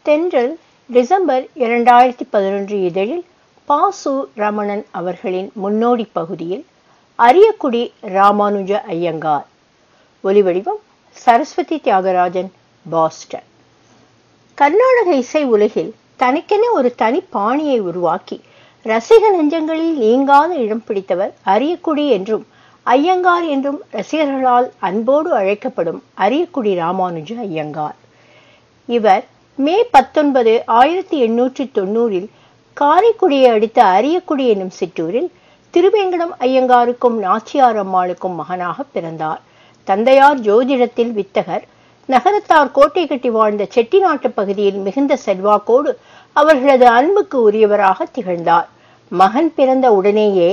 தென்றல் டிசம்பர் இரண்டாயிரத்தி பதினொன்று இதழில் பாசு ரமணன் அவர்களின் முன்னோடி பகுதியில் அரியக்குடி ராமானுஜ ஐயங்கார் ஒலிவடிவம் சரஸ்வதி தியாகராஜன் பாஸ்டன் கர்நாடக இசை உலகில் தனக்கென ஒரு தனி பாணியை உருவாக்கி ரசிக நெஞ்சங்களில் நீங்காத இடம் பிடித்தவர் அரியக்குடி என்றும் ஐயங்கார் என்றும் ரசிகர்களால் அன்போடு அழைக்கப்படும் அரியக்குடி ராமானுஜ ஐயங்கார் இவர் மே பத்தொன்பது ஆயிரத்தி எண்ணூற்றி தொண்ணூறில் காரைக்குடியை அடுத்த அரியக்குடி என்னும் சிற்றூரில் திருவேங்கடம் ஐயங்காருக்கும் நாச்சியார் அம்மாளுக்கும் மகனாக பிறந்தார் தந்தையார் ஜோதிடத்தில் வித்தகர் நகரத்தார் கோட்டை கட்டி வாழ்ந்த செட்டிநாட்டு பகுதியில் மிகுந்த செல்வாக்கோடு அவர்களது அன்புக்கு உரியவராக திகழ்ந்தார் மகன் பிறந்த உடனேயே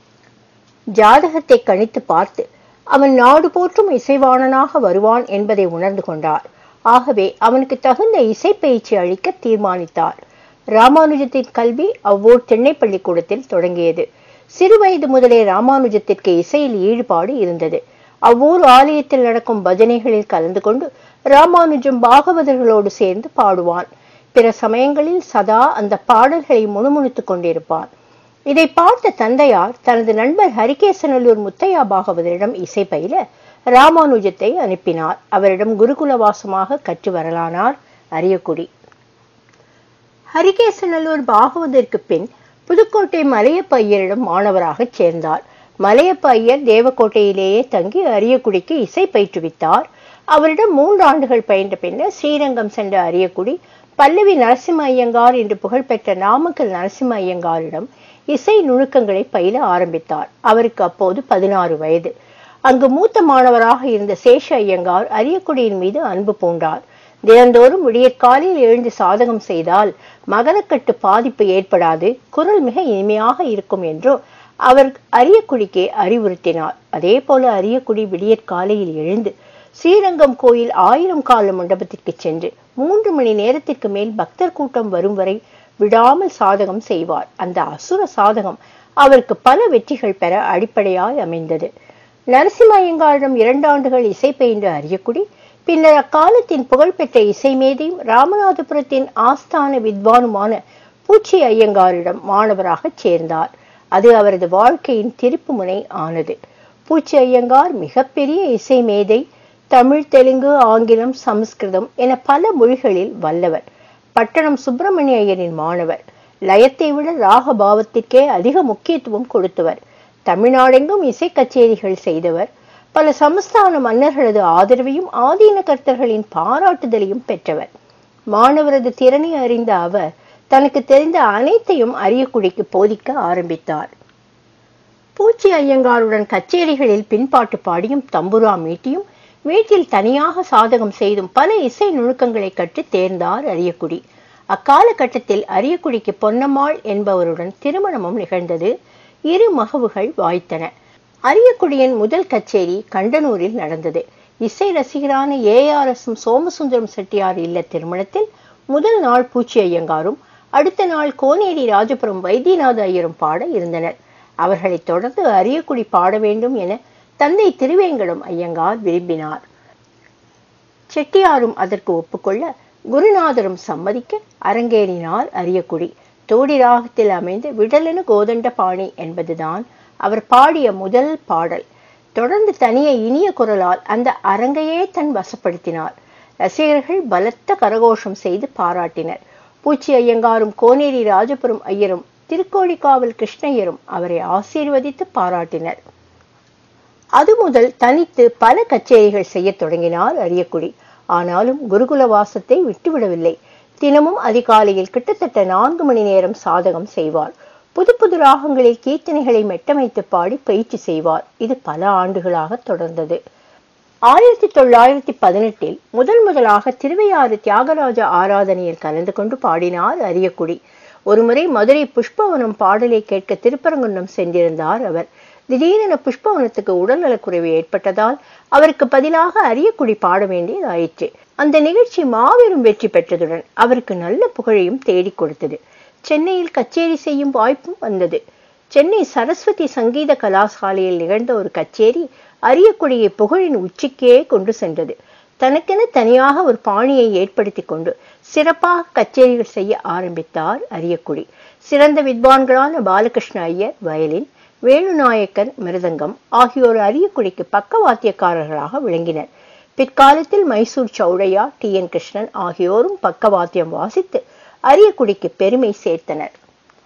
ஜாதகத்தை கணித்து பார்த்து அவன் நாடு போற்றும் இசைவாணனாக வருவான் என்பதை உணர்ந்து கொண்டார் ஆகவே அவனுக்கு தகுந்த இசை பயிற்சி அளிக்க தீர்மானித்தார் ராமானுஜத்தின் கல்வி அவ்வூர் தென்னை பள்ளிக்கூடத்தில் தொடங்கியது சிறுவயது முதலே ராமானுஜத்திற்கு இசையில் ஈடுபாடு இருந்தது அவ்வூர் ஆலயத்தில் நடக்கும் பஜனைகளில் கலந்து கொண்டு ராமானுஜம் பாகவதர்களோடு சேர்ந்து பாடுவான் பிற சமயங்களில் சதா அந்த பாடல்களை முணுமுணுத்துக் கொண்டிருப்பான் இதை பார்த்த தந்தையார் தனது நண்பர் ஹரிகேசநல்லூர் முத்தையா பாகவதரிடம் இசை பயில ராமானுஜத்தை அனுப்பினார் அவரிடம் குருகுலவாசமாக கற்று வரலானார் அரியக்குடி ஹரிகேசநல்லூர் பாகவதற்கு பின் புதுக்கோட்டை மலையப்ப ஐயரிடம் மாணவராக சேர்ந்தார் மலையப்ப ஐயர் தேவக்கோட்டையிலேயே தங்கி அரியக்குடிக்கு இசை பயிற்றுவித்தார் அவரிடம் மூன்று ஆண்டுகள் பயின்ற பின்னர் ஸ்ரீரங்கம் சென்ற அரியக்குடி பல்லவி நரசிம்ம ஐயங்கார் என்று புகழ்பெற்ற நாமக்கல் நரசிம்ம ஐயங்காரிடம் இசை நுணுக்கங்களை பயில ஆரம்பித்தார் அவருக்கு அப்போது பதினாறு வயது அங்கு மூத்த மாணவராக இருந்த சேஷ ஐயங்கார் அரியக்குடியின் மீது அன்பு பூண்டார் தினந்தோறும் விடியற்காலையில் எழுந்து சாதகம் செய்தால் மகரக்கட்டு பாதிப்பு ஏற்படாது குரல் மிக இனிமையாக இருக்கும் என்றும் அவர் அரியக்குடிக்கு அறிவுறுத்தினார் அதே போல அரியக்குடி விடியற்காலையில் எழுந்து ஸ்ரீரங்கம் கோயில் ஆயிரம் கால மண்டபத்திற்கு சென்று மூன்று மணி நேரத்திற்கு மேல் பக்தர் கூட்டம் வரும் வரை விடாமல் சாதகம் செய்வார் அந்த அசுர சாதகம் அவருக்கு பல வெற்றிகள் பெற அடிப்படையாய் அமைந்தது நரசிம்ம ஐயங்காரிடம் இரண்டு ஆண்டுகள் இசை பயின்ற அரியக்குடி பின்னர் அக்காலத்தின் புகழ்பெற்ற இசை மேதையும் ராமநாதபுரத்தின் ஆஸ்தான வித்வானுமான பூச்சி ஐயங்காரிடம் மாணவராக சேர்ந்தார் அது அவரது வாழ்க்கையின் திருப்பு முனை ஆனது பூச்சி ஐயங்கார் மிகப்பெரிய இசை மேதை தமிழ் தெலுங்கு ஆங்கிலம் சமஸ்கிருதம் என பல மொழிகளில் வல்லவர் பட்டணம் சுப்பிரமணிய ஐயரின் மாணவர் லயத்தை விட ராக பாவத்திற்கே அதிக முக்கியத்துவம் கொடுத்தவர் தமிழ்நாடெங்கும் இசை கச்சேரிகள் செய்தவர் பல சமஸ்தான மன்னர்களது ஆதரவையும் ஆதீன கர்த்தர்களின் பாராட்டுதலையும் பெற்றவர் மாணவரது திறனை அறிந்த அவர் தனக்கு தெரிந்த அனைத்தையும் அரியக்குடிக்கு போதிக்க ஆரம்பித்தார் பூச்சி ஐயங்காருடன் கச்சேரிகளில் பின்பாட்டு பாடியும் தம்புரா மீட்டியும் வீட்டில் தனியாக சாதகம் செய்தும் பல இசை நுணுக்கங்களை கற்று தேர்ந்தார் அரியக்குடி அக்காலகட்டத்தில் அரியக்குடிக்கு பொன்னம்மாள் என்பவருடன் திருமணமும் நிகழ்ந்தது இரு மகவுகள் வாய்த்தன அரியக்குடியின் முதல் கச்சேரி கண்டனூரில் நடந்தது இசை ரசிகரான A R S Somasundaram Chettiar இல்ல திருமணத்தில் முதல் நாள் பூச்சி ஐயங்காரும் அடுத்த நாள் கோனேரி ராஜபுரம் வைத்தியநாத ஐயரும் பாட இருந்தனர் அவர்களைத் தொடர்ந்து அரியக்குடி பாட வேண்டும் என தந்தை திருவேங்கடம் ஐயங்கார் விரும்பினார் செட்டியாரும் அதற்கு ஒப்புக்கொள்ள குருநாதரும் சம்மதிக்க அரங்கேறினார் அரியக்குடி தோடி ராகத்தில் அமைந்த விடலனு கோதண்ட பாணி என்பதுதான் அவர் பாடிய முதல் பாடல் தொடர்ந்து தனிய இனிய குரலால் அந்த அரங்கையே தன் வசப்படுத்தினார் ரசிகர்கள் பலத்த கரகோஷம் செய்து பாராட்டினர் பூச்சி ஐயங்காரும் கோனேரி ராஜபுரம் ஐயரும் திருக்கோழிக்காவல் கிருஷ்ணய்யரும் அவரை ஆசீர்வதித்து பாராட்டினர் அது முதல் தனித்து பல கச்சேரிகள் செய்ய தொடங்கினார் அரியக்குடி ஆனாலும் குருகுல வாசத்தை விட்டுவிடவில்லை தினமும் அதிகாலையில் கிட்டத்தட்ட நான்கு மணி நேரம் சாதகம் செய்வார் புது புது ராகங்களில் கீர்த்தனைகளை மெட்டமைத்து பாடி பயிற்சி செய்வார் இது பல ஆண்டுகளாக தொடர்ந்தது ஆயிரத்தி தொள்ளாயிரத்தி பதினெட்டில் முதல் முதலாக திருவையாறு தியாகராஜ ஆராதனையில் கலந்து கொண்டு பாடினார் அரியக்குடி ஒருமுறை மதுரை புஷ்பவனம் பாடலை கேட்க திருப்பரங்குன்றம் சென்றிருந்தார் அவர் திடீரென புஷ்பவனத்துக்கு உடல்நலக்குறைவு ஏற்பட்டதால் அவருக்கு பதிலாக அரியக்குடி பாட வேண்டியதாயிற்று அந்த நிகழ்ச்சி மாபெரும் வெற்றி பெற்றதுடன் அவருக்கு நல்ல புகழையும் தேடிக் கொடுத்தது சென்னையில் கச்சேரி செய்யும் வாய்ப்பும் வந்தது சென்னை சரஸ்வதி சங்கீத கலாசாலையில் நிகழ்ந்த ஒரு கச்சேரி அரியக்குடியை புகழின் உச்சிக்கே கொண்டு சென்றது தனக்கென தனியாக ஒரு பாணியை ஏற்படுத்தி கொண்டு சிறப்பாக கச்சேரிகள் செய்ய ஆரம்பித்தார் அரியக்குடி சிறந்த வித்வான்களான பாலகிருஷ்ண ஐயர் வயலின் வேணுநாயக்கர் மிருதங்கம் ஆகியோர் அரியக்குடிக்கு பக்கவாத்தியக்காரர்களாக விளங்கினர் பிற்காலத்தில் மைசூர் சௌடையா டி என் கிருஷ்ணன் ஆகியோரும் பக்கவாத்தியம் வாசித்து அரியக்குடிக்கு பெருமை சேர்த்தனர்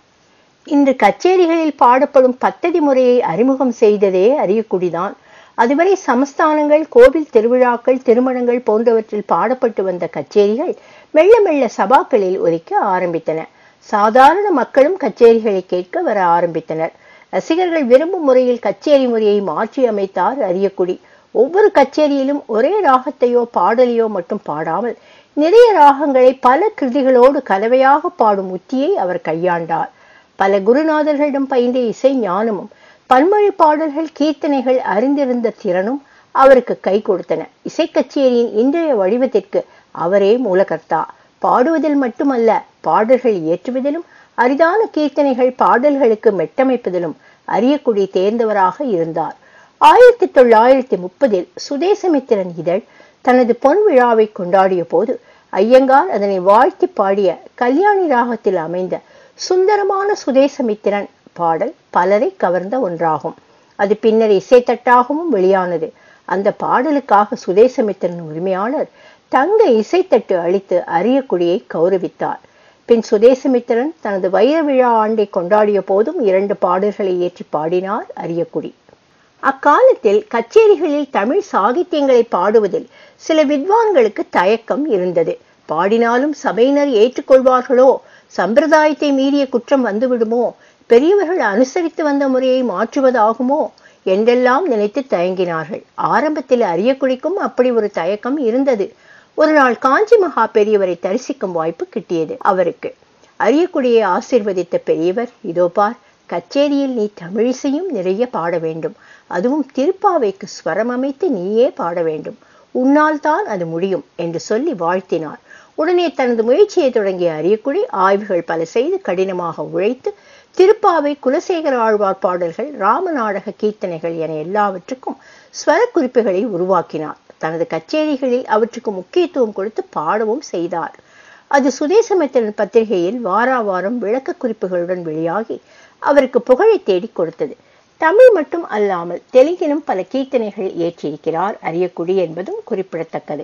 இன்று கச்சேரிகளில் பாடப்படும் பத்ததி முறையை அறிமுகம் செய்ததே அரியக்குடிதான் அதுவரை சமஸ்தானங்கள் கோவில் திருவிழாக்கள் திருமணங்கள் போன்றவற்றில் பாடப்பட்டு வந்த கச்சேரிகள் மெல்ல மெல்ல சபாக்களில் ஒலிக்க ஆரம்பித்தன சாதாரண மக்களும் கச்சேரிகளை கேட்க வர ஆரம்பித்தனர் ரசிகர்கள் விரும்பும் முறையில் கச்சேரி முறையை மாற்றி அமைத்தார் அரியக்குடி ஒவ்வொரு கச்சேரியிலும் ஒரே ராகத்தையோ பாடலையோ மட்டும் பாடாமல் நிறைய ராகங்களை பல கிருதிகளோடு கலவையாக பாடும் உத்தியை அவர் கையாண்டார் பல குருநாதர்களிடம் பயின்ற இசை ஞானமும் பன்மொழி பாடல்கள் கீர்த்தனைகள் அறிந்திருந்த திறனும் அவருக்கு கை கொடுத்தன இசை கச்சேரியின் இன்றைய வடிவத்திற்கு அவரே மூலகர்த்தா பாடுவதில் மட்டுமல்ல பாடல்கள் இயற்றுவதிலும் அரிதான கீர்த்தனைகள் பாடல்களுக்கு மெட்டமைப்பதிலும் அரியக்குடி தேர்ந்தவராக இருந்தார் ஆயிரத்தி தொள்ளாயிரத்தி முப்பதில் சுதேசமித்திரன் இதழ் தனது பொன் விழாவை கொண்டாடிய போது ஐயங்கார் அதனை வாழ்த்தி பாடிய கல்யாணி ராகத்தில் அமைந்த சுந்தரமான சுதேசமித்திரன் பாடல் பலரை கவர்ந்த ஒன்றாகும் அது பின்னர் இசைத்தட்டாகவும் வெளியானது அந்த பாடலுக்காக சுதேசமித்திரன் உரிமையாளர் தங்க இசைத்தட்டு அளித்து அரியக்குடியை கௌரவித்தார் பின் சுதேசமித்திரன் தனது வைர விழா ஆண்டை கொண்டாடிய போதும் இரண்டு பாடல்களை ஏற்றி பாடினார் அரியக்குடி அக்காலத்தில் கச்சேரிகளில் தமிழ் சாகித்யங்களை பாடுவதில் சில வித்வான்களுக்கு தயக்கம் இருந்தது பாடினாலும் சபையினர் ஏற்றுக்கொள்வார்களோ சம்பிரதாயத்தை மீறிய குற்றம் வந்துவிடுமோ பெரியவர்கள் அனுசரித்து வந்த முறையை மாற்றுவதாகுமோ என்றெல்லாம் நினைத்து தயங்கினார்கள் ஆரம்பத்தில் அரியக்குடிக்கும் அப்படி ஒரு தயக்கம் இருந்தது ஒரு நாள் காஞ்சி மகா பெரியவரை தரிசிக்கும் வாய்ப்பு கிட்டியது அவருக்கு அரியக்குடியை ஆசிர்வதித்த பெரியவர் இதோ பார் கச்சேரியில் நீ தமிழிசையும் நிறைய பாட வேண்டும் அதுவும் திருப்பாவைக்கு ஸ்வரம் அமைத்து நீயே பாட வேண்டும் உன்னால் தான் அது முடியும் என்று சொல்லி வாழ்த்தினார் உடனே தனது முயற்சியை தொடங்கிய அரியக்குடி ஆய்வுகள் பல செய்து கடினமாக உழைத்து திருப்பாவை குலசேகர ஆழ்வார் பாடல்கள் ராமநாடக கீர்த்தனைகள் என எல்லாவற்றுக்கும் ஸ்வர குறிப்புகளை உருவாக்கினார் தனது கச்சேரிகளில் அவற்றுக்கு முக்கியத்துவம் கொடுத்து பாடவும் செய்தார் அது சுதேசமித்திரன் பத்திரிகையில் வாரா வாரம் விளக்க குறிப்புகளுடன் வெளியாகி அவருக்கு புகழை தேடி கொடுத்தது தமிழ் மட்டும் அல்லாமல் தெலுங்கிலும் பல கீர்த்தனைகள் இயற்றியிருக்கிறார் அரியக்குடி என்பதும் குறிப்பிடத்தக்கது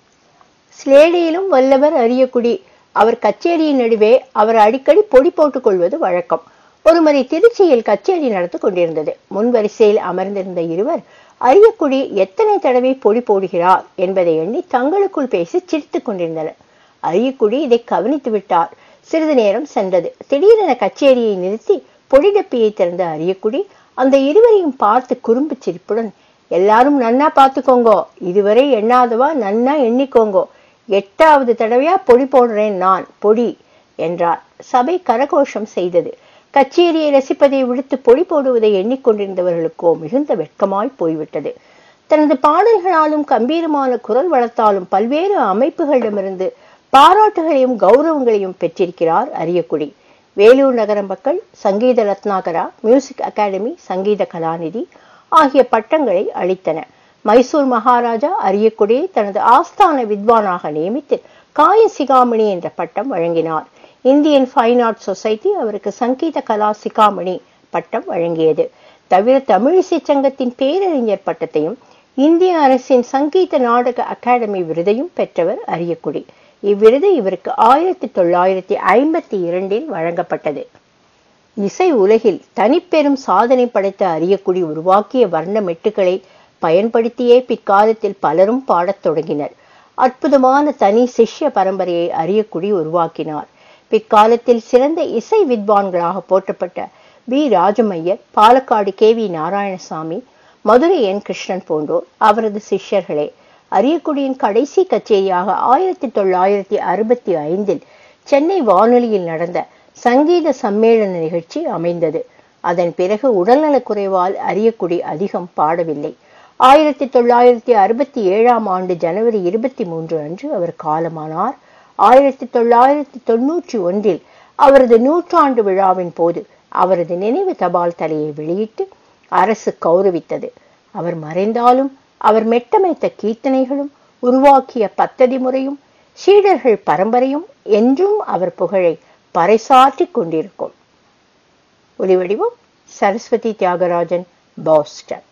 ஸ்லேடியிலும் வல்லவர் அரியக்குடி அவர் கச்சேரியின் நடுவே அவர் அடிக்கடி பொடி போட்டுக் கொள்வது வழக்கம் ஒருமுறை திருச்சியில் கச்சேரி நடந்து கொண்டிருந்தது முன் வரிசையில் அமர்ந்திருந்த இருவர் அரியக்குடி எத்தனை தடவை பொடி போடுகிறார் என்பதை எண்ணி தங்களுக்குள் பேசி சிரித்துக் கொண்டிருந்தனர் அரியக்குடி இதை கவனித்து விட்டார் சிறிது நேரம் சென்றது திடீரென கச்சேரியை நிறுத்தி பொடி டப்பியை திறந்த அரியக்குடி அந்த இருவரையும் பார்த்து குறும்பு சிரிப்புடன் எல்லாரும் நன்னா பார்த்துக்கோங்கோ இதுவரை எண்ணாதவா நன்னா எண்ணிக்கோங்கோ எட்டாவது தடவையா பொடி போடுறேன் நான் பொடி என்றார் சபை கரகோஷம் செய்தது கச்சேரியை ரசிப்பதை விடுத்து பொடி போடுவதை எண்ணிக்கொண்டிருந்தவர்களுக்கோ மிகுந்த வெட்கமாய் போய்விட்டது தனது பாடல்களாலும் கம்பீரமான குரல் வளர்த்தாலும் பல்வேறு அமைப்புகளிடமிருந்து பாராட்டுகளையும் கௌரவங்களையும் பெற்றிருக்கிறார் அரியக்குடி வேலூர் நகர மக்கள் சங்கீத ரத்னாகரா மியூசிக் அகாடமி சங்கீத கலாநிதி ஆகிய பட்டங்களை அளித்தன மைசூர் மகாராஜா அரியக்குடியை தனது ஆஸ்தான வித்வானாக நியமித்து காய சிகாமணி என்ற பட்டம் வழங்கினார் இந்தியன் ஃபைன் ஆர்ட் சொசைட்டி அவருக்கு சங்கீத கலா சிகாமணி பட்டம் வழங்கியது தவிர தமிழிசை சங்கத்தின் பேரறிஞர் பட்டத்தையும் இந்திய அரசின் சங்கீத நாடக அகாடமி விருதையும் பெற்றவர் அரியக்குடி இவ்விருது இவருக்கு ஆயிரத்தி தொள்ளாயிரத்தி ஐம்பத்தி இரண்டில் வழங்கப்பட்டது இசை உலகில் தனிப்பெரும் சாதனை படைத்த அரியக்குடி உருவாக்கிய வர்ண மெட்டுக்களை பயன்படுத்தியே பிற்காலத்தில் பலரும் பாடத் தொடங்கினர் அற்புதமான தனி சிஷ்ய பரம்பரையை அரியக்குடி உருவாக்கினார் பிற்காலத்தில் சிறந்த இசை வித்வான்களாக போற்றப்பட்ட P Rajam Iyer Palakkad K V Narayanaswamy Madurai N Krishnan போன்றோர் அவரது சிஷ்யர்களே அரியக்குடியின் கடைசி கச்சேரியாக ஆயிரத்தி தொள்ளாயிரத்தி அறுபத்தி ஐந்தில் சென்னை வானொலியில் நடந்த சங்கீத சம்மேளன நிகழ்ச்சி அமைந்தது அதன் பிறகு உடல்நலக் குறைவால் அரியக்குடி அதிகம் பாடவில்லை ஆயிரத்தி தொள்ளாயிரத்தி அறுபத்தி ஏழாம் ஆண்டு ஜனவரி இருபத்தி மூன்று அன்று அவர் காலமானார் ஆயிரத்தி தொள்ளாயிரத்தி தொன்னூற்றி ஒன்றில் அவரது நூற்றாண்டு விழாவின் போது அவரது நினைவு தபால் தலையை வெளியிட்டு அரசு கௌரவித்தது அவர் மறைந்தாலும் அவர் மெட்டமைத்த கீர்த்தனைகளும் உருவாக்கிய பத்ததி முறையும் சீடர்கள் பரம்பரையும் என்றும் அவர் புகழை பறைசாற்றிக் கொண்டிருக்கும் ஒலிவடிவம் சரஸ்வதி தியாகராஜன் பாஸ்டன்